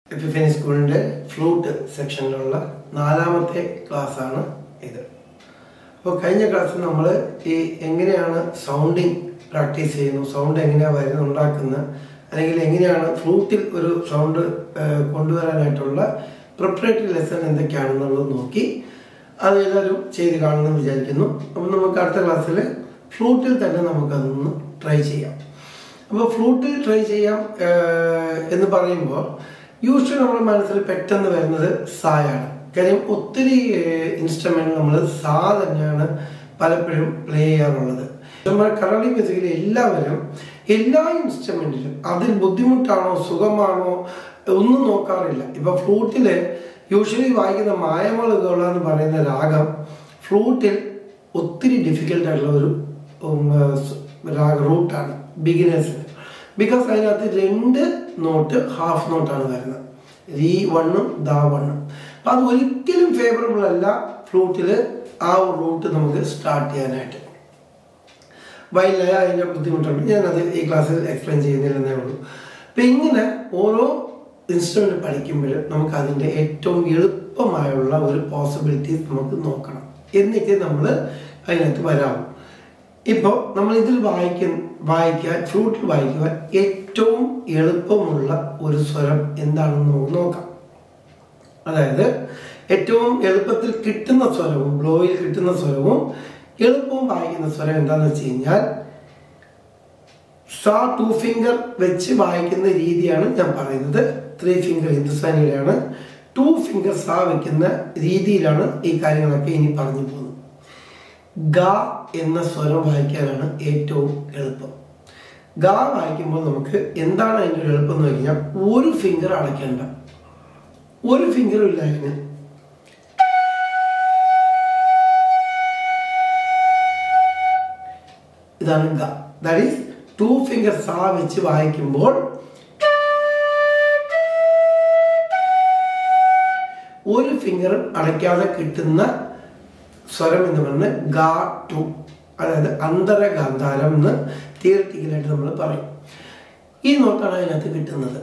Epiphany സ്കൂളിൻ്റെ flute സെക്ഷനിലുള്ള നാലാമത്തെ ക്ലാസ്സാണ് ഇത് അപ്പോൾ കഴിഞ്ഞ ക്ലാസ്സിൽ നമ്മൾ ഈ എങ്ങനെയാണ് സൗണ്ടിങ് പ്രാക്ടീസ് ചെയ്യുന്നു സൗണ്ട് എങ്ങനെയാണ് വരുന്നത് ഉണ്ടാക്കുന്നത് അല്ലെങ്കിൽ എങ്ങനെയാണ് ഫ്ലൂട്ടിൽ ഒരു സൗണ്ട് കൊണ്ടുവരാനായിട്ടുള്ള പ്രിപ്പറേറ്ററി ലെസൺ എന്തൊക്കെയാണെന്നുള്ളത് നോക്കി അത് എല്ലാവരും ചെയ്ത് കാണുമെന്ന് വിചാരിക്കുന്നു അപ്പം നമുക്ക് അടുത്ത ക്ലാസ്സിൽ ഫ്ലൂട്ടിൽ തന്നെ നമുക്കതൊന്ന് ട്രൈ ചെയ്യാം അപ്പോൾ ഫ്ലൂട്ടിൽ ട്രൈ ചെയ്യാം ഏഹ്, എന്ന് പറയുമ്പോൾ യൂഷ്വലി നമ്മുടെ മനസ്സിൽ പെട്ടെന്ന് വരുന്നത് സായാണ് കാര്യം ഒത്തിരി ഇൻസ്ട്രുമെന്റ് നമ്മൾ സാ തന്നെയാണ് പലപ്പോഴും പ്ലേ ചെയ്യാറുള്ളത് നമ്മുടെ കറളി ബേസിക്കലി എല്ലാവരും എല്ലാ ഇൻസ്ട്രുമെന്റിലും അതിൽ ബുദ്ധിമുട്ടാണോ സുഖമാണോ ഒന്നും നോക്കാറില്ല ഇപ്പൊ ഫ്ലൂട്ടില് യൂഷ്വലി വായിക്കുന്ന മായമളുകൾ എന്ന് പറയുന്ന രാഗം ഫ്ലൂട്ടിൽ ഒത്തിരി ഡിഫിക്കൽട്ട് ആയിട്ടുള്ള ഒരു ഉം, സ് രാഗ റൂട്ടാണ് ബിഗിനേഴ്സിന് ബിക്കോസ് അതിനകത്ത് രണ്ട് നോട്ട് ഹാഫ് നോട്ടാണ് വരുന്നത് രീ വണ്ണും ദാ വണ്ണും അപ്പം അത് ഒരിക്കലും ഫേവറബിൾ അല്ല ഫ്ലൂട്ടിൽ ആ ഒരു റൂട്ട് നമുക്ക് സ്റ്റാർട്ട് ചെയ്യാനായിട്ട് വൈലയ അതിൻ്റെ ബുദ്ധിമുട്ടുണ്ട് ഞാനത് ഈ ക്ലാസ്സിൽ എക്സ്പ്ലെയിൻ ചെയ്യുന്നില്ലെന്നേ ഉള്ളൂ അപ്പം ഇങ്ങനെ ഓരോ ഇൻസ്ട്രുമെന്റ് പഠിക്കുമ്പോഴും നമുക്ക് അതിൻ്റെ ഏറ്റവും എളുപ്പമായുള്ള ഒരു പോസിബിലിറ്റീസ് നമുക്ക് നോക്കണം എന്നിട്ട് നമ്മൾ അതിനകത്ത് വരാം ഇപ്പോൾ നമ്മൾ ഇതിൽ വായിക്ക വായിക്കാൻ ഫ്ലൂട്ടിൽ വായിക്കുവാൻ ഏറ്റവും എളുപ്പമുള്ള ഒരു സ്വരം എന്താണെന്ന് നമുക്ക് നോക്കാം അതായത് ഏറ്റവും എളുപ്പത്തിൽ കിട്ടുന്ന സ്വരവും ബ്ലോയിൽ കിട്ടുന്ന സ്വരവും എളുപ്പവും വായിക്കുന്ന സ്വരം എന്താണെന്ന് വെച്ച് കഴിഞ്ഞാൽ സാ ടു ഫിംഗർ വെച്ച് വായിക്കുന്ന രീതിയാണ് ഞാൻ പറയുന്നത് ത്രീ ഫിംഗർ ഹിന്ദുസ്ഥാനിയിലാണ് ടു ഫിംഗർ സാ വെക്കുന്ന രീതിയിലാണ് ഈ കാര്യങ്ങളൊക്കെ ഇനി പറഞ്ഞു പോകുന്നത് ഗ എന്ന സ്വരം വായിക്കാനാണ് ഏറ്റവും എളുപ്പം ഗ വായിക്കുമ്പോൾ നമുക്ക് എന്താണ് അതിൻ്റെ ഒരു എളുപ്പം എന്ന് കഴിഞ്ഞാൽ ഒരു ഫിംഗർ അടയ്ക്കേണ്ട ഒരു ഫിംഗറും ഇല്ല അതിന് ഇതാണ് ഗ ദാറ്റ് ഈസ് ടു ഫിംഗർ സാ വെച്ച് വായിക്കുമ്പോൾ ഒരു ഫിംഗറും അടയ്ക്കാതെ കിട്ടുന്ന സ്വരം എന്ന് പറയുന്നത് ഗാ ടു അതായത് അന്തരഗാന്ധാരം എന്ന് തിയററ്റിക്കലായിട്ട് നമ്മൾ പറയും ഈ നോട്ടാണ് അതിനകത്ത് കിട്ടുന്നത്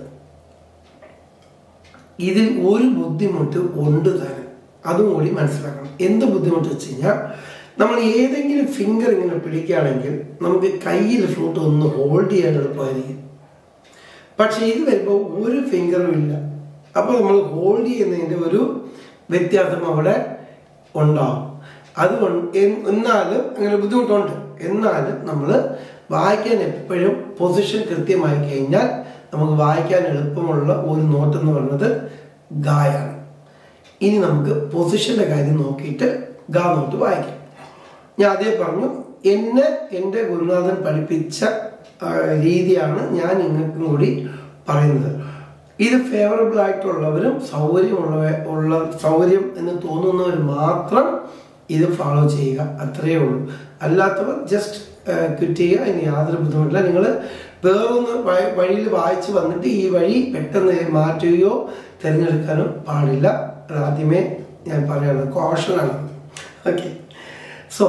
ഇതിൽ ഒരു ബുദ്ധിമുട്ട് ഉണ്ട് താനും അതും കൂടി മനസ്സിലാക്കണം എന്ത് ബുദ്ധിമുട്ട് വെച്ച് കഴിഞ്ഞാൽ നമ്മൾ ഏതെങ്കിലും ഫിംഗർ ഇങ്ങനെ പിടിക്കുകയാണെങ്കിൽ നമുക്ക് കയ്യിൽ ഫ്ലൂട്ട് ഒന്ന് ഹോൾഡ് ചെയ്യാൻ എളുപ്പമായിരിക്കും പക്ഷെ ഇത് വരുമ്പോൾ ഒരു ഫിംഗറും ഇല്ല അപ്പോൾ നമ്മൾ ഹോൾഡ് ചെയ്യുന്നതിൻ്റെ ഒരു വ്യത്യാസം അവിടെ ഉണ്ടാവും അതുകൊണ്ട് എൻ- എന്നാലും അങ്ങനെ ബുദ്ധിമുട്ടുണ്ട് എന്നാലും നമ്മൾ വായിക്കാൻ എപ്പോഴും പൊസിഷൻ കൃത്യമായി കഴിഞ്ഞാൽ നമുക്ക് വായിക്കാൻ എളുപ്പമുള്ള ഒരു നോട്ട് എന്ന് പറയുന്നത് ഗായാണ് ഇനി നമുക്ക് പൊസിഷന്റെ കാര്യം നോക്കിയിട്ട് ഗാ നോട്ട് വായിക്കാം ഞാൻ അതേ പറഞ്ഞു എന്നെ എൻ്റെ ഗുരുനാഥൻ പഠിപ്പിച്ച ആ, രീതിയാണ് ഞാൻ നിങ്ങൾക്കും കൂടി പറയുന്നത് ഇത് ഫേവറബിൾ ആയിട്ടുള്ളവരും സൗകര്യമുള്ള ഉള്ള സൗകര്യം എന്ന് തോന്നുന്നവർ മാത്രം ഇത് ഫോളോ ചെയ്യുക അത്രയേ ഉള്ളൂ അല്ലാത്തവർ ജസ്റ്റ് ക്വിറ്റ് ചെയ്യുക ഇനി യാതൊരു ബുദ്ധിമുട്ടില്ല നിങ്ങൾ വേറൊന്ന് വഴി- വഴിയിൽ വായിച്ച് വന്നിട്ട് ഈ വഴി പെട്ടെന്ന് മാറ്റുകയോ തിരഞ്ഞെടുക്കാനോ പാടില്ല അത് ആദ്യമേ ഞാൻ പറയുന്നത് കോഷനാണ് ഓക്കെ സോ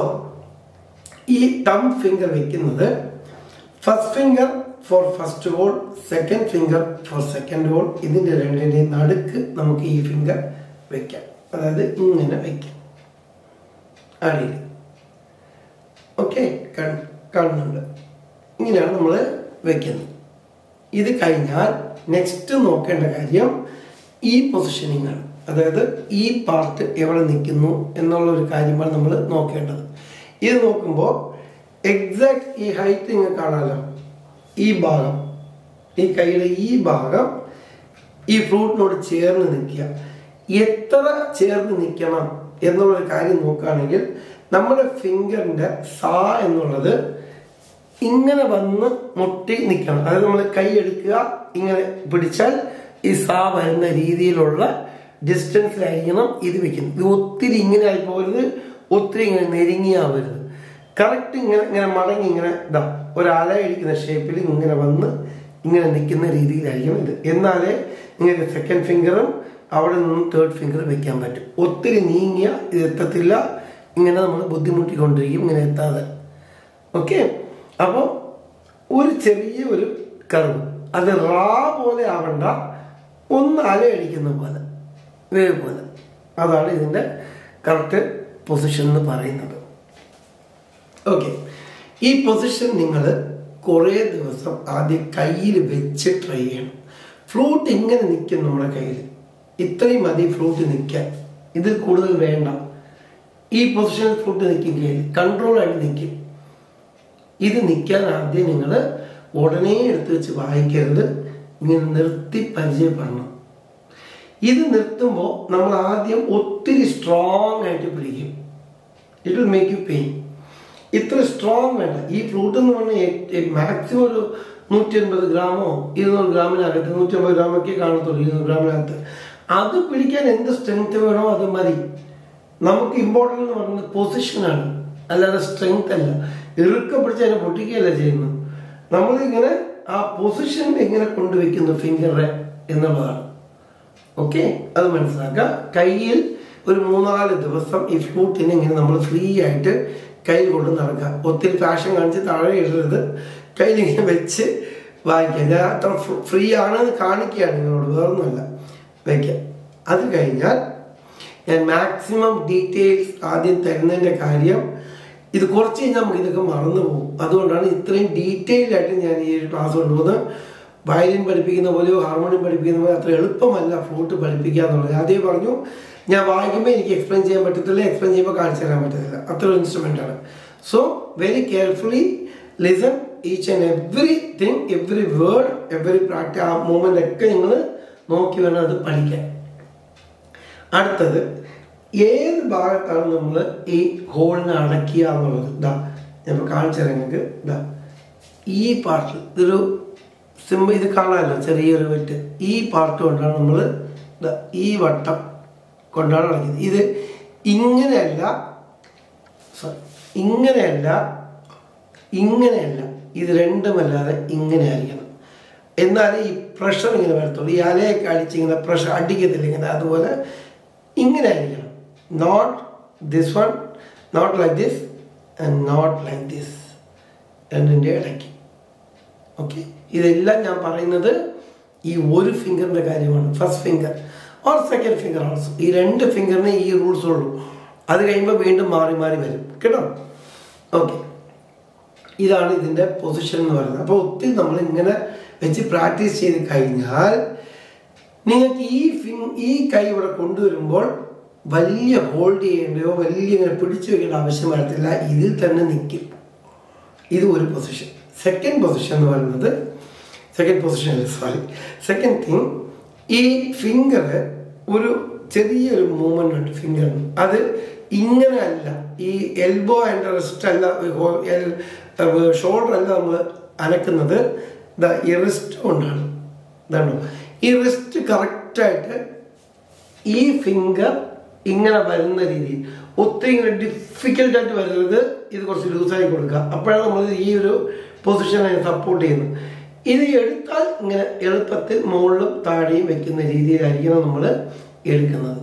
ഈ ടം ഫിംഗർ വെക്കുന്നത് first finger for first hole second finger for second hole ഇതിൻ്റെ രണ്ടിൻ്റെയും നടുക്ക് നമുക്ക് ഈ ഫിംഗർ വെക്കാം അതായത് ഇങ്ങനെ വെക്കാം അടിയിൽ ഓക്കെ കാണുന്നുണ്ട് ഇങ്ങനെയാണ് നമ്മൾ വെക്കുന്നത് ഇത് കഴിഞ്ഞാൽ നെക്സ്റ്റ് നോക്കേണ്ട കാര്യം ഈ പൊസിഷനിങ് ആണ് അതായത് ഈ പാർട്ട് എവിടെ നിൽക്കുന്നു എന്നുള്ള ഒരു കാര്യമാണ് നമ്മൾ നോക്കേണ്ടത് ഇത് നോക്കുമ്പോൾ എക്സാക്ട് ഈ ഹൈറ്റ് നിങ്ങൾ കാണാമല്ലോ ഈ ഭാഗം ഈ കൈയുടെ ഈ ഭാഗം ഈ ഫ്രൂട്ടിനോട് ചേർന്ന് നിൽക്കുക എത്ര ചേർന്ന് നിൽക്കണം എന്നുള്ളൊരു കാര്യം നോക്കുകയാണെങ്കിൽ നമ്മുടെ ഫിംഗറിന്റെ സാ എന്നുള്ളത് ഇങ്ങനെ വന്ന് മുട്ടി നിൽക്കണം അതായത് നമ്മൾ കൈ എടുക്കുക ഇങ്ങനെ പിടിച്ചാൽ ഈ സാ വരുന്ന രീതിയിലുള്ള ഡിസ്റ്റൻസിലായിരിക്കണം ഇത് വെക്കുന്നത് ഇത് ഒത്തിരി ഇങ്ങനെ ആയി പോകരുത് ഒത്തിരി ഇങ്ങനെ നെരുങ്ങിയാവരുത് കറക്റ്റ് ഇങ്ങനെ ഇങ്ങനെ മടങ്ങി ഇങ്ങനെ ഇതാ ഒരാല ഇരിക്കുന്ന ഷേപ്പിൽ ഇങ്ങനെ വന്ന് ഇങ്ങനെ നിൽക്കുന്ന രീതിയിലായിരിക്കും ഇത് എന്നാലേ നിങ്ങൾക്ക് സെക്കൻഡ് ഫിംഗറും അവിടെ നിന്ന് തേർഡ് ഫിംഗർ വെക്കാൻ പറ്റും ഒത്തിരി നീങ്ങിയ ഇത് എത്തത്തില്ല ഇങ്ങനെ നമ്മൾ ബുദ്ധിമുട്ടിക്കൊണ്ടിരിക്കും ഇങ്ങനെ എത്താതെ ഓക്കെ അപ്പോൾ ഒരു ചെറിയ ഒരു കർവ് അത് റാ പോലെ ആവണ്ട ഒന്ന് അലയടിക്കുന്ന പോലെ വേവ് പോലെ അതാണ് ഇതിൻ്റെ കറക്റ്റ് പൊസിഷൻ എന്ന് പറയുന്നത് ഓക്കെ ഈ പൊസിഷൻ നിങ്ങൾ കുറേ ദിവസം ആദ്യം കയ്യിൽ വെച്ച് ട്രൈ ചെയ്യണം ഫ്ലൂട്ട് ഇങ്ങനെ നിൽക്കും നമ്മുടെ കയ്യിൽ ഇത്രയും മതി ഫ്ലൂട്ട് നിൽക്കാൻ ഇതിൽ കൂടുതൽ വേണ്ട ഈ പൊസിഷനിൽ ഫ്ലൂട്ട് നിൽക്കും കയ്യിൽ കൺട്രോൾ ആയിട്ട് നിൽക്കും ഇത് നിൽക്കാൻ ആദ്യം നിങ്ങൾ ഉടനെ എടുത്തു വെച്ച് വായിക്കരുത് ഇങ്ങനെ നിർത്തി പരിചയപ്പെടണം ഇത് നിർത്തുമ്പോൾ നമ്മൾ ആദ്യം ഒത്തിരി സ്ട്രോങ് ആയിട്ട് പിടിക്കും it will make you pain ഇത്ര സ്ട്രോങ് വേണ്ട ഈ ഫ്ലൂട്ട് എന്ന് പറഞ്ഞാൽ മാക്സിമം ഒരു നൂറ്റി അൻപത് ഗ്രാമോ ഇരുന്നൂറ് ഗ്രാമിനകത്ത് നൂറ്റി അമ്പത് ഗ്രാമൊക്കെ കാണത്തുള്ളൂ ഇരുന്നൂറ് ഗ്രാമിനകത്ത് അത് പിടിക്കാൻ എന്ത് സ്ട്രെങ്ത് വേണോ അത് മതി നമുക്ക് ഇമ്പോർട്ടൻ്റ് എന്ന് പറയുന്നത് പൊസിഷനാണ് അല്ലാതെ സ്ട്രെങ്ത് അല്ല ഇറുക്ക പിടിച്ച് അതിനെ പൊട്ടിക്കുകയല്ല ചെയ്യുന്നത് നമ്മളിങ്ങനെ ആ പൊസിഷൻ എങ്ങനെ കൊണ്ടുവയ്ക്കുന്നു ഫിംഗറെ എന്നുള്ളതാണ് ഓക്കെ അത് മനസ്സിലാക്കുക കയ്യിൽ ഒരു മൂന്നാല് ദിവസം ഈ ഫ്ലൂട്ടിനെ ഇങ്ങനെ നമ്മൾ ഫ്രീ ആയിട്ട് കയ്യിൽ കൊണ്ട് നടക്കുക ഒത്തിരി ഫാഷൻ കാണിച്ച് താഴെ ഇടരുത് കയ്യിൽ ഇങ്ങനെ വെച്ച് വായിക്കുക ഞാൻ അത്ര ഫ്രീ ആണെന്ന് കാണിക്കുകയാണ് നിങ്ങളോട് വേറൊന്നുമല്ല വയ്ക്കുക അത് കഴിഞ്ഞാൽ ഞാൻ മാക്സിമം ഡീറ്റെയിൽസ് ആദ്യം തരുന്നതിൻ്റെ കാര്യം ഇത് കുറച്ച് കഴിഞ്ഞാൽ നമുക്ക് ഇതൊക്കെ മറന്നു പോകും അതുകൊണ്ടാണ് ഇത്രയും ഡീറ്റെയിൽ ആയിട്ട് ഞാൻ ഈ ഒരു ക്ലാസ് കൊണ്ടുപോകുന്നത് വയലിൻ പഠിപ്പിക്കുന്ന പോലെയോ ഹാർമോണിയം പഠിപ്പിക്കുന്ന പോലെ അത്ര എളുപ്പമല്ല ഫ്ലൂട്ട് പഠിപ്പിക്കുക എന്നുള്ളത് ആദ്യം പറഞ്ഞു ഞാൻ വായിക്കുമ്പോൾ എനിക്ക് എക്സ്പ്ലെയിൻ ചെയ്യാൻ പറ്റത്തില്ല എക്സ്പ്ലെയിൻ ചെയ്യുമ്പോൾ കാണിച്ചു തരാൻ പറ്റത്തില്ല അത്ര ഒരു ഇൻസ്ട്രുമെൻ്റ് ആണ് so very carefully listen each and everything every word every practice ആ മൂമെൻ്റ് ഒക്കെ നിങ്ങൾ നോക്കി വേണം അത് പഠിക്കാൻ അടുത്തത് ഏത് ഭാഗത്താണ് നമ്മൾ ഈ ഹോളിനെ അടക്കുക എന്നുള്ളത് ഇതാ ഞാൻ കാണിച്ചു തരാം നിങ്ങൾക്ക് ഇതാ ഈ പാർട്ടിൽ ഇതൊരു സിമ്പിൾ ഇത് കാണാമല്ലോ ചെറിയൊരു വെട്ട് ഈ പാർട്ട് കൊണ്ടാണ് നമ്മൾ ഈ വട്ടം കൊണ്ടാണ് അടയ്ക്കുന്നത് ഇത് ഇങ്ങനെയല്ല സോറി ഇങ്ങനെയല്ല ഇങ്ങനെയല്ല ഇത് രണ്ടുമല്ലാതെ ഇങ്ങനെ ആയിരിക്കണം എന്നാലേ ഈ പ്രഷർ ഇങ്ങനെ വരത്തുള്ളൂ ഈ അലയൊക്കെ അടിച്ച് ഇങ്ങനെ പ്രഷർ അടിക്കത്തില്ല ഇങ്ങനെ അതുപോലെ ഇങ്ങനെ ആയിരിക്കണം not this one not like this and not like this രണ്ടിൻ്റെ ഇടയ്ക്ക് ഓക്കെ ഇതെല്ലാം ഞാൻ പറയുന്നത് ഈ ഒരു ഫിംഗറിൻ്റെ കാര്യമാണ് first finger or second finger also ഈ രണ്ട് ഫിംഗറിന് ഈ റൂൾസ് ഉള്ളൂ അത് കഴിയുമ്പോൾ വീണ്ടും മാറി മാറി വരും കേട്ടോ ഓക്കെ ഇതാണ് ഇതിൻ്റെ പൊസിഷൻ എന്ന് പറയുന്നത് അപ്പോൾ ഒത്തിരി നമ്മൾ ഇങ്ങനെ വെച്ച് പ്രാക്ടീസ് ചെയ്ത് കഴിഞ്ഞാൽ നിങ്ങൾക്ക് ഈ ഫിങ് ഈ കൈ ഇവിടെ കൊണ്ടുവരുമ്പോൾ വലിയ ഹോൾഡ് ചെയ്യേണ്ടയോ വലിയ ഇങ്ങനെ പിടിച്ചു വെക്കേണ്ട ആവശ്യം വരത്തില്ല ഇതിൽ തന്നെ നിൽക്കും ഇത് ഒരു പൊസിഷൻ സെക്കൻഡ് പൊസിഷൻ എന്ന് പറയുന്നത് second position sorry second thing ഈ ഫിംഗർ ഒരു ചെറിയൊരു മൂവ്മെന്റ് ഉണ്ട് ഫിംഗറിന് അത് ഇങ്ങനെ അല്ല ഈ എൽബോ ആൻഡ് റിസ്റ്റ് അല്ല ഷോൾഡർ അല്ല നമ്മൾ അനക്കുന്നത് ദാ ഈ റിസ്റ്റ് കൊണ്ടാണ് ഇതാണോ ഈ റിസ്റ്റ് കറക്റ്റായിട്ട് ഈ ഫിംഗർ ഇങ്ങനെ വരുന്ന രീതിയിൽ ഒത്തിരി ഇങ്ങനെ ഡിഫിക്കൽട്ട് ആയിട്ട് വരരുത് ഇത് കുറച്ച് ലൂസായി കൊടുക്കുക അപ്പോഴാണ് നമ്മൾ ഈ ഒരു പൊസിഷനെ സപ്പോർട്ട് ചെയ്യുന്നത് ഇത് എടുത്താൽ ഇങ്ങനെ എളുപ്പത്തിൽ മുകളിലും താഴെയും വെക്കുന്ന രീതിയിലായിരിക്കണം നമ്മൾ എടുക്കുന്നത്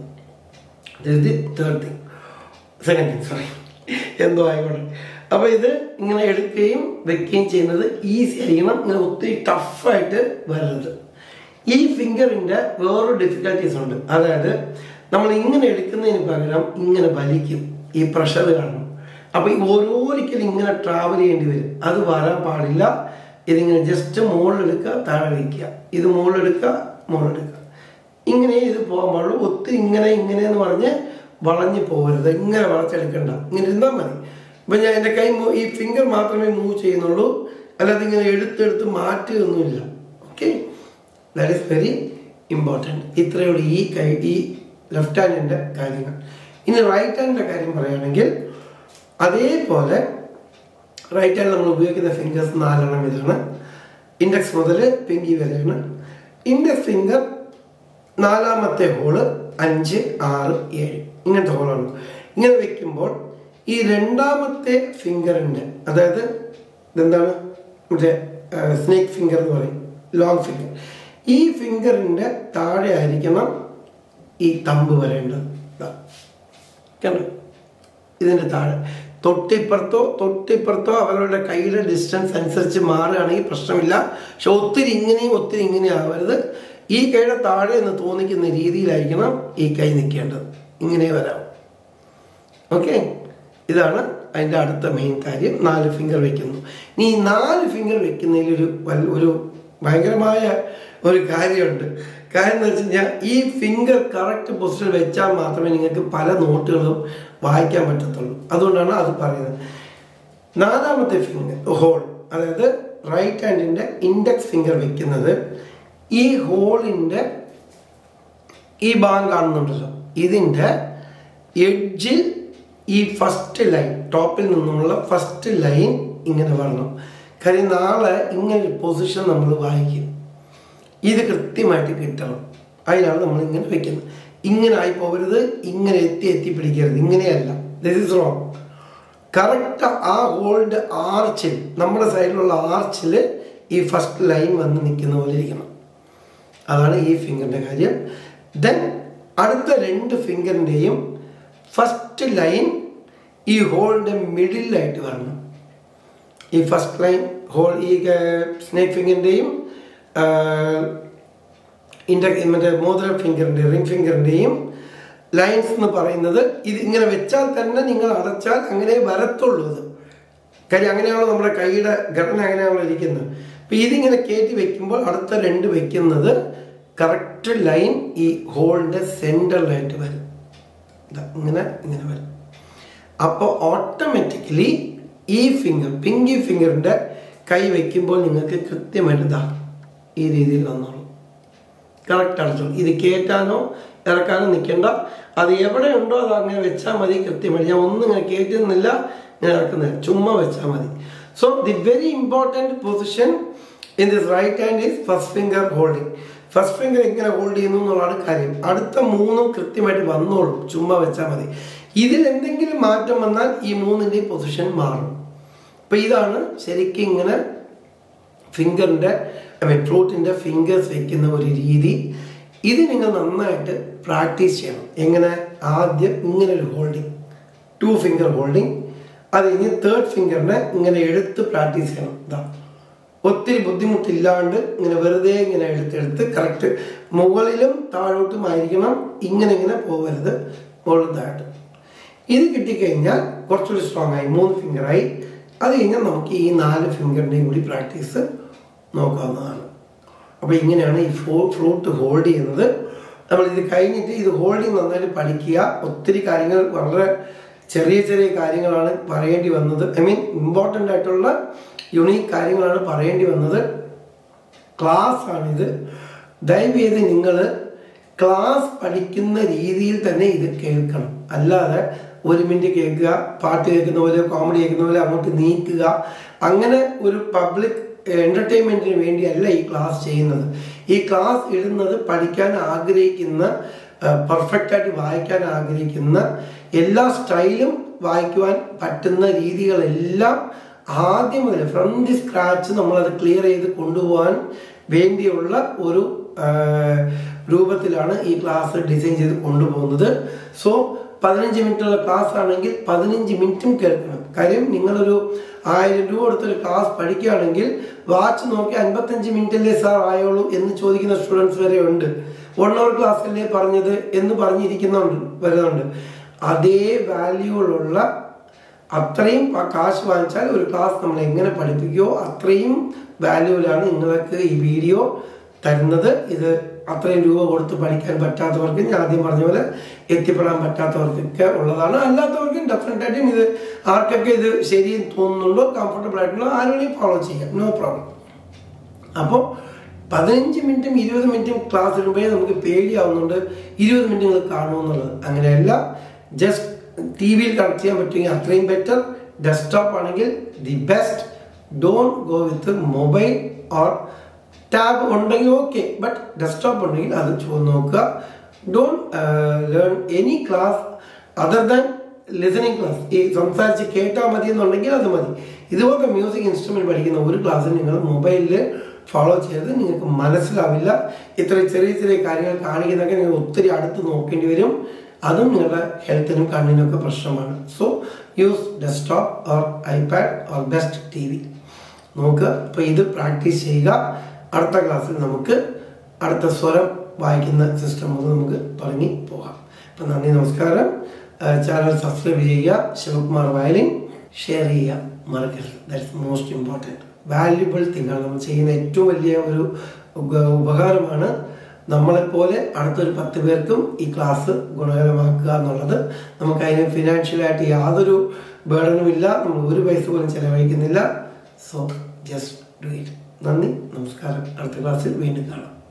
third thing second thing sorry എന്തോ ആയിക്കോട്ടെ അപ്പോൾ ഇത് ഇങ്ങനെ എടുക്കുകയും വെക്കുകയും ചെയ്യുന്നത് ഈസി ആയിരിക്കണം ഇങ്ങനെ ഒത്തിരി ടഫായിട്ട് വരരുത് ഈ ഫിംഗറിന്റെ വേറൊരു ഡിഫിക്കൽട്ടീസ് ഉണ്ട് അതായത് നമ്മൾ ഇങ്ങനെ എടുക്കുന്നതിന് പകരം ഇങ്ങനെ വലിക്കും ഈ പ്രഷർ കാരണം അപ്പൊ ഈ ഓരോരിക്കലും ഇങ്ങനെ ട്രാവൽ ചെയ്യേണ്ടി വരും അത് വരാൻ പാടില്ല ഇതിങ്ങനെ ജസ്റ്റ് മുകളിലെടുക്കുക താഴെ വയ്ക്കുക ഇത് മുകളിലെടുക്കുക മുകളിലെടുക്കുക ഇങ്ങനെ ഇത് പോകാൻ പാടുള്ളൂ ഒത്തിരി ഇങ്ങനെ ഇങ്ങനെ എന്ന് പറഞ്ഞ് വളഞ്ഞു പോകരുത് ഇങ്ങനെ വളച്ചെടുക്കണ്ട ഇങ്ങനെ ഇരുന്നാൽ മതി ഇപ്പൊ ഞാൻ എൻ്റെ കൈ മൂ- ഈ ഫിംഗർ മാത്രമേ മൂവ് ചെയ്യുന്നുള്ളൂ അല്ലാതെ ഇങ്ങനെ എടുത്തെടുത്ത് മാറ്റുകയൊന്നുമില്ല okay that is very important ഇത്രയേ ഉള്ളൂ ഈ കൈ ഈ ലെഫ്റ്റ് ഹാൻഡിൻ്റെ കാര്യങ്ങൾ ഇനി റൈറ്റ് ഹാൻഡിൻ്റെ കാര്യം പറയുകയാണെങ്കിൽ അതേപോലെ റൈറ്റ് ഹാൻഡ് നമ്മൾ ഉപയോഗിക്കുന്ന ഫിംഗേഴ്സ് നാലെണ്ണം ഇതാണ് ഇൻഡെക്സ് മുതൽ പിങ്കി വരെയാണ് ഇൻഡെക്സ് ഫിംഗർ നാലാമത്തെ ഹോള് അഞ്ച് ആറ് ഏഴ് ഇങ്ങനത്തെ ഹോളാണ് ഇങ്ങനെ വെക്കുമ്പോൾ ഈ രണ്ടാമത്തെ ഫിംഗറിൻ്റെ അതായത് ഇതെന്താണ് മറ്റേ സ്നേക്ക് ഫിംഗർ എന്ന് പറയും ലോങ് ഫിംഗർ ഈ ഫിംഗറിൻ്റെ താഴെ ആയിരിക്കണം ഈ തമ്പ് വരേണ്ടത് ദാ. കണ്ടോ ഇതിൻ്റെ താഴെ തൊട്ടിപ്പുറത്തോ തൊട്ടിപ്പുറത്തോ അവരുടെ കൈയുടെ ഡിസ്റ്റൻസ് അനുസരിച്ച് മാറുകയാണെങ്കിൽ പ്രശ്നമില്ല പക്ഷെ ഒത്തിരി ഇങ്ങനെയും ഒത്തിരി ഇങ്ങനെയും ആവരുത് ഈ കൈയുടെ താഴെ എന്ന് തോന്നിക്കുന്ന രീതിയിലായിരിക്കണം ഈ കൈ നിൽക്കേണ്ടത് ഇങ്ങനെ വരാം ഓക്കെ ഇതാണ് അതിൻ്റെ അടുത്ത മെയിൻ കാര്യം നാല് ഫിംഗർ വെക്കുന്നു ഇനി ഈ നാല് ഫിംഗർ വെക്കുന്നതിൽ ഒരു വൽ- ഒരു ഭയങ്കരമായ ഒരു കാര്യമുണ്ട് കാര്യം എന്ന് വെച്ച് കഴിഞ്ഞാൽ ഈ ഫിംഗർ കറക്റ്റ് പൊസിഷനിൽ വെച്ചാൽ മാത്രമേ നിങ്ങൾക്ക് പല നോട്ടുകളും വായിക്കാൻ പറ്റത്തുള്ളൂ അതുകൊണ്ടാണ് അത് പറയുന്നത് നാലാമത്തെ ഫിംഗർ ഹോൾ അതായത് റൈറ്റ് ഹാൻഡിന്റെ ഇൻഡെക്സ് ഫിംഗർ വെക്കുന്നത് ഈ ഹോളിന്റെ ഈ ഭാഗം കാണുന്നുണ്ടല്ലോ ഇതിന്റെ എഡ്ജിൽ ഈ ഫസ്റ്റ് ലൈൻ ടോപ്പിൽ നിന്നുള്ള ഫസ്റ്റ് ലൈൻ ഇങ്ങനെ വരണം കാര്യം നാളെ ഇങ്ങനെ ഒരു പൊസിഷൻ നമ്മൾ വായിക്കും ഇത് കൃത്യമായിട്ട് കിട്ടണം അതിനാണ് നമ്മൾ ഇങ്ങനെ വെക്കുന്നത് ഇങ്ങനെ ആയി പോകരുത് ഇങ്ങനെ എത്തി എത്തി പിടിക്കരുത് ഇങ്ങനെയല്ല ദിസ് ഇസ് റോങ് കറക്റ്റ് ആ ഹോളിന്റെ ആർച്ചിൽ നമ്മുടെ സൈഡിലുള്ള ആർച്ചിൽ ഈ ഫസ്റ്റ് ലൈൻ വന്ന് നിൽക്കുന്ന പോലെ ഇരിക്കണം അതാണ് ഈ ഫിംഗറിന്റെ കാര്യം ദെൻ അടുത്ത രണ്ട് ഫിംഗറിന്റെയും ഫസ്റ്റ് ലൈൻ ഈ ഹോളിന്റെ മിഡിലായിട്ട് വരണം ഈ ഫസ്റ്റ് ലൈൻ ഹോൾ ഈ സ്നേക്ക് ഫിംഗറിന്റെയും ഇൻഡ മറ്റേ മോതിര ഫിംഗറിന്റെ റിംഗ് ഫിംഗറിന്റെയും ലൈൻസ് എന്ന് പറയുന്നത് ഇത് ഇങ്ങനെ വെച്ചാൽ തന്നെ നിങ്ങൾ അടച്ചാൽ അങ്ങനെ വരത്തുള്ളൂ ഇത് കാര്യം അങ്ങനെയാണല്ലോ നമ്മുടെ കൈയുടെ ഘടന അങ്ങനെയാണല്ലോ ഇരിക്കുന്നത് അപ്പൊ ഇതിങ്ങനെ കയറ്റി വെക്കുമ്പോൾ അടുത്ത രണ്ട് വെക്കുന്നത് കറക്റ്റ് ലൈൻ ഈ ഹോളിന്റെ സെന്ററിലായിട്ട് വരും ദാ ഇങ്ങനെ ഇങ്ങനെ വരും അപ്പോൾ ഓട്ടോമാറ്റിക്കലി ഈ ഫിംഗർ പിങ്കി ഫിംഗറിന്റെ കൈ വെക്കുമ്പോൾ നിങ്ങൾക്ക് കൃത്യമായിട്ട് ഇതാ ഈ രീതിയിൽ വന്നോളൂ കറക്റ്റ് അടച്ചോളൂ ഇത് കയറ്റാനോ ഇറക്കാനോ നിൽക്കേണ്ട അത് എവിടെ ഉണ്ടോ അത് അങ്ങനെ വെച്ചാൽ മതി കൃത്യമായിട്ട് ഞാൻ ഒന്നും ഇങ്ങനെ കയറ്റുന്നില്ല ഞാൻ ഇറക്കുന്നില്ല ചുമ്മാ വെച്ചാൽ മതി so the very important position in this right hand is first finger holding first finger എങ്ങനെ ഹോൾഡ് ചെയ്യുന്നു എന്നുള്ളതാണ് കാര്യം അടുത്ത മൂന്നും കൃത്യമായിട്ട് വന്നോളും ചുമ്മാ വെച്ചാൽ മതി ഇതിൽ എന്തെങ്കിലും മാറ്റം വന്നാൽ ഈ മൂന്നിൻ്റെയും പൊസിഷൻ മാറും അപ്പൊ ഇതാണ് ശരിക്കും ഇങ്ങനെ ഫിംഗറിന്റെ ഐ മീൻ ഫ്രൂട്ടിന്റെ ഫിംഗേഴ്സ് വെക്കുന്ന ഒരു രീതി ഇത് നിങ്ങൾ നന്നായിട്ട് പ്രാക്ടീസ് ചെയ്യണം എങ്ങനെ ആദ്യം ഇങ്ങനെ ഒരു ഹോൾഡിങ് ടു ഫിംഗർ ഹോൾഡിങ് അത് കഴിഞ്ഞ് തേർഡ് ഫിംഗറിനെ ഇങ്ങനെ എടുത്ത് പ്രാക്ടീസ് ചെയ്യണം ഇതാ ഒത്തിരി ബുദ്ധിമുട്ടില്ലാണ്ട് ഇങ്ങനെ വെറുതെ ഇങ്ങനെ എടുത്തെടുത്ത് കറക്റ്റ് മുകളിലും താഴോട്ടും ആയിരിക്കണം ഇങ്ങനെ ഇങ്ങനെ പോകരുത് മുകളിൽ താഴോട്ട് ഇത് കിട്ടിക്കഴിഞ്ഞാൽ കുറച്ചുകൂടി സ്ട്രോങ് ആയി മൂന്ന് ഫിംഗറായി അത് കഴിഞ്ഞാൽ നമുക്ക് ഈ നാല് ഫിംഗറിൻ്റെയും കൂടി പ്രാക്ടീസ് നോക്കാവുന്നതാണ് അപ്പോൾ ഇങ്ങനെയാണ് ഈ ഫ്രൂ ഫ്രൂട്ട് ഹോൾഡ് ചെയ്യുന്നത് നമ്മൾ ഇത് കഴിഞ്ഞിട്ട് ഇത് ഹോൾഡിങ് നന്നായിട്ട് പഠിക്കുക ഒത്തിരി കാര്യങ്ങൾ വളരെ ചെറിയ ചെറിയ കാര്യങ്ങളാണ് പറയേണ്ടി വന്നത് ഐ മീൻ ഇമ്പോർട്ടൻ്റ് ആയിട്ടുള്ള യുണീക്ക് കാര്യങ്ങളാണ് പറയേണ്ടി വന്നത് ക്ലാസ് ആണിത് ദയവ് ചെയ്ത് നിങ്ങൾ ക്ലാസ് പഠിക്കുന്ന രീതിയിൽ തന്നെ ഇത് കേൾക്കണം അല്ലാതെ ഒരു മിനിറ്റ് കേൾക്കുക പാട്ട് കേൾക്കുന്ന പോലെ കോമഡി കേൾക്കുന്ന പോലെ അങ്ങോട്ട് നീക്കുക അങ്ങനെ ഒരു പബ്ലിക് എന്റർടൈൻമെന്റിന് വേണ്ടിയല്ല ഈ ക്ലാസ് ചെയ്യുന്നത് ഈ ക്ലാസ് ഇടുന്നത് പഠിക്കാൻ ആഗ്രഹിക്കുന്ന പെർഫെക്റ്റ് ആയിട്ട് വായിക്കാൻ ആഗ്രഹിക്കുന്ന എല്ലാ സ്റ്റൈലും വായിക്കുവാൻ പറ്റുന്ന രീതികളെല്ലാം ആദ്യം മുതൽ ഫ്രം ദി സ്ക്രാച്ച് നമ്മളത് ക്ലിയർ ചെയ്ത് കൊണ്ടുപോകാൻ വേണ്ടിയുള്ള ഒരു ആ, രൂപത്തിലാണ് ഈ ക്ലാസ് ഡിസൈൻ ചെയ്ത് കൊണ്ടുപോകുന്നത് സോ പതിനഞ്ച് മിനിറ്റുള്ള ക്ലാസ് ആണെങ്കിൽ പതിനഞ്ച് മിനിറ്റും കേൾക്കണം കാര്യം നിങ്ങളൊരു ആയിരം രൂപ കൊടുത്തൊരു ക്ലാസ് പഠിക്കുകയാണെങ്കിൽ വാച്ച് നോക്കി അൻപത്തഞ്ച് മിനിറ്റല്ലേ സാർ ആയോളൂ എന്ന് ചോദിക്കുന്ന സ്റ്റുഡൻസ് വരെ ഉണ്ട് വൺ അവർ ക്ലാസ് അല്ലേ പറഞ്ഞത് എന്ന് പറഞ്ഞിരിക്കുന്നുണ്ട് വരുന്നുണ്ട് അതേ വാല്യൂകളുള്ള അത്രയും പ- കാശ് വാങ്ങിച്ചാൽ ഒരു ക്ലാസ് നമ്മൾ എങ്ങനെ പഠിപ്പിക്കുമോ അത്രയും വാല്യൂവിലാണ് നിങ്ങൾക്ക് ഈ വീഡിയോ തരുന്നത് ഇത് അത്രയും രൂപ കൊടുത്ത് പഠിക്കാൻ പറ്റാത്തവർക്ക് ഞാൻ ആദ്യം പറഞ്ഞ പോലെ എത്തിപ്പെടാൻ പറ്റാത്തവർക്കൊക്കെ ഉള്ളതാണ് അല്ലാത്തവർക്കും ഡെഫിനറ്റ് ആയിട്ടും ഇത് ആർക്കൊക്കെ ഇത് ശരി തോന്നുന്നുണ്ടോ കംഫർട്ടബിൾ ആയിട്ടുണ്ടോ ആരുടെയും ഫോളോ ചെയ്യാം നോ പ്രോബ്ലം അപ്പോൾ പതിനഞ്ച് മിനിറ്റും ഇരുപത് മിനിറ്റും ക്ലാസ് ഇടുമ്പോഴേ നമുക്ക് പേടിയാവുന്നുണ്ട് ഇരുപത് മിനിറ്റ് നിങ്ങൾ കാണുമെന്നുള്ളത് അങ്ങനെയല്ല ജസ്റ്റ് ടി വിയിൽ കണക്ട് ചെയ്യാൻ പറ്റുമെങ്കിൽ അത്രയും ബെറ്റർ ഡെസ്ക്ടോപ്പ് ആണെങ്കിൽ the best don't go with mobile or tab ഉണ്ടെങ്കിൽ ഓക്കെ ബട്ട് ഡെസ്ക്ടോപ്പ് ഉണ്ടെങ്കിൽ അത് ചോ- നോക്കുക don't learn any class other than listening class ഈ സംസാരിച്ച് കേട്ടാൽ മതി എന്നുണ്ടെങ്കിൽ അത് മതി ഇതുപോലത്തെ മ്യൂസിക് ഇൻസ്ട്രുമെന്റ് പഠിക്കുന്ന ഒരു ക്ലാസ്സിൽ നിങ്ങൾ മൊബൈലിൽ ഫോളോ ചെയ്ത് നിങ്ങൾക്ക് മനസ്സിലാവില്ല ഇത്ര ചെറിയ ചെറിയ കാര്യങ്ങൾ കാണിക്കുന്നതൊക്കെ നിങ്ങൾ ഒത്തിരി അടുത്ത് നോക്കേണ്ടി വരും അതും നിങ്ങളുടെ ഹെൽത്തിനും കണ്ണിനും ഒക്കെ പ്രശ്നമാണ് so use desktop or iPad or best T V നോക്കുക അപ്പോൾ ഇത് പ്രാക്ടീസ് ചെയ്യുക അടുത്ത ക്ലാസ്സിൽ നമുക്ക് അടുത്ത സ്വരം വായിക്കുന്ന സിസ്റ്റം മുതൽ നമുക്ക് തുടങ്ങി പോകാം അപ്പം നന്ദി നമസ്കാരം ചാനൽ സബ്സ്ക്രൈബ് ചെയ്യുക ശിവകുമാർ വയലിൻ ഷെയർ ചെയ്യുക മറക്കരുത് ദാറ്റ്സ് മോസ്റ്റ് ഇമ്പോർട്ടൻറ്റ് വാല്യുബിൾ തിങ്കാണ് നമ്മൾ ചെയ്യുന്ന ഏറ്റവും വലിയ ഒരു ഉപ- ഉപകാരമാണ് നമ്മളെപ്പോലെ അടുത്തൊരു പത്ത് പേർക്കും ഈ ക്ലാസ് ഗുണകരമാക്കുക എന്നുള്ളത് നമുക്ക് അതിന് ഫിനാൻഷ്യലായിട്ട് യാതൊരു ബേർഡനും ഇല്ല നമ്മൾ ഒരു പൈസ പോലും ചെലവഴിക്കുന്നില്ല സോ ജസ്റ്റ് ഡു ഇറ്റ് നന്ദി നമസ്കാരം അടുത്ത ക്ലാസ്സിൽ വീണ്ടും കാണാം